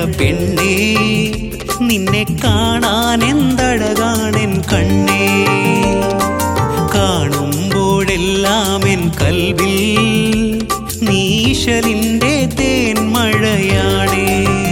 പെണ്ണേ നിന്നെ കാണാൻ എന്തഴകാണെൻ കണ്ണേ കാണുമ്പോഴെല്ലാം എൻ കൽവിൽ നീശലിൻ്റെ തേൻമഴയാണേ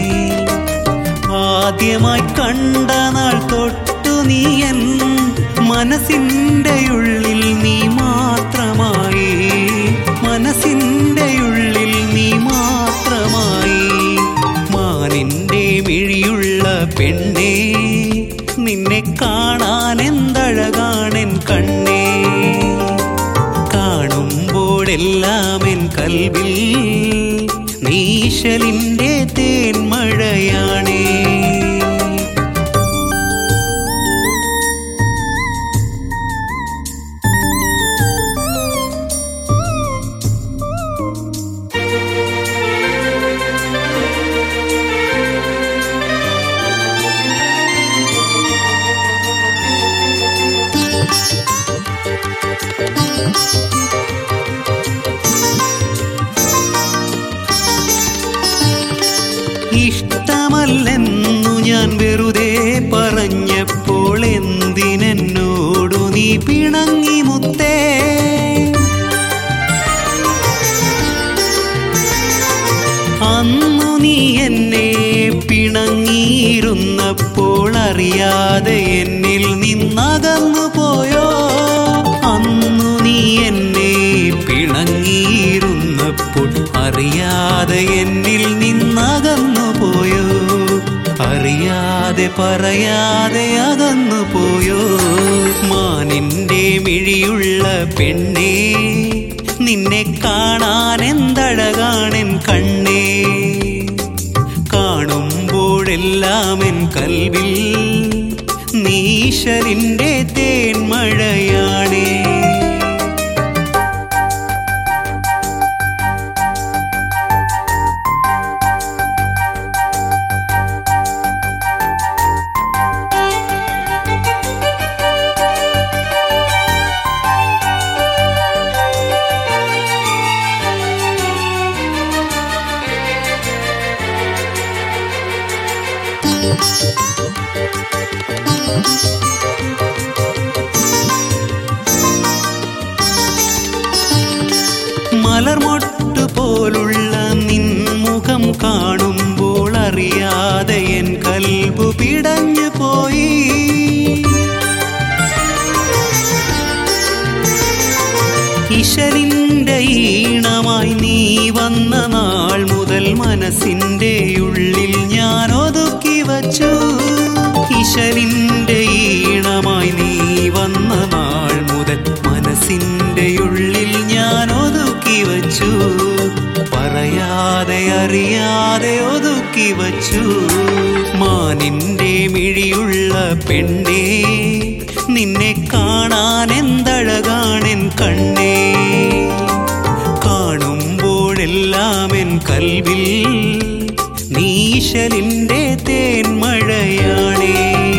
ആദ്യമായി കണ്ട നാൾ തൊട്ടു നീ എൻ മനസ്സിൻ്റെ ഉള്ളിൽ നീ മാത്രമായി മനസ്സിൻ്റെ ഉള്ളിൽ നീ മാത്രമായി മാനിൻ്റെ മിഴിയുള്ള പെണ്ണേ നിന്നെ കാണാൻ എന്തഴകാണെൻ കണ്ണേ കാണുമ്പോഴെല്ലാം എൻ കൽവിൽ നീശലിൻ്റെ തേൻമഴയാണേ ഇഷ്ടമല്ലെന്നു ഞാൻ വെറുതെ പറഞ്ഞപ്പോൾ എന്തിനെന്നോടു നീ പിണങ്ങി മുത്തേ അന്നു നീ എന്നെ പിണങ്ങിയിരുന്നപ്പോൾ അറിയാതെ എന്നിൽ നിന്നകന്നു പോയോ അന്നു നീ എന്നെ പിണങ്ങിയിരുന്നപ്പോൾ അറിയാതെ എന്നിൽ നിന്നകന്നു പോയോ അറിയാതെ പറയാതെ അകന്നു പോയോ മാനിൻ്റെ മിഴിയുള്ള പെണ്ണേ നിന്നെ കാണാൻ എന്തഴകാണെൻ കണ്ണേ കാണുമ്പോഴെല്ലാം എൻ കൽവിൽ നീശലിൻ്റെ തേൻമഴയാണേ മലർമൊട്ട് പോലുള്ള നിൻമുഖം കാണുമ്പോൾ അറിയാതെ എൻ കൽബു പിടഞ്ഞു പോയി ഇശലിൻ്റെ ഈണമായി നീ വന്ന നാൾ മുതൽ മനസ്സിൻ്റെ ഉള്ളിൽ ഞാൻ ഒതുക്കി വച്ചു ഇശലിൻ്റെ ഈണമായി നീ വന്ന നാൾ മുതൽ മനസ്സിൻ്റെ ഉള്ളിൽ ഞാൻ ഒതുക്കി വച്ചു പറയാതെ അറിയാതെ ഒതുക്കി വച്ചു മാനിൻ്റെ മിഴിയുള്ള പെണ്ണേ നിന്നെ കാണാൻ എന്തഴകാണെൻ കണ്ണേ കാണുമ്പോഴെല്ലാം എൻ കൽവിൽ നീശലിൻ്റെ തേൻമഴയാണേ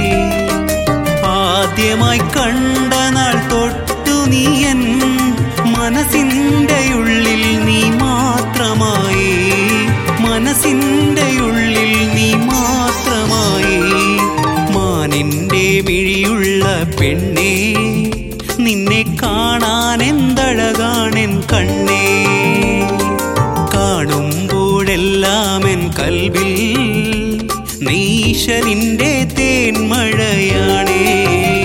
ആദ്യമായി കണ്ട നാൾ തൊട്ടു നീ എൻ മനസ്സിൻ്റെ ഉള്ളിൽ നീ മാത്രമായി മനസ്സിൻ്റെ ഉള്ളിൽ നീ മാത്രമായി മാനിൻ്റെ മിഴിയുള്ള പെണ്ണേ നിന്നെ കാണാൻ എന്തഴകാണെൻ കണ്ണേ കാണുമ്പോഴെല്ലാം എൻ കൽവിൽ നീശലിൻ്റെ തേൻമഴയാണേ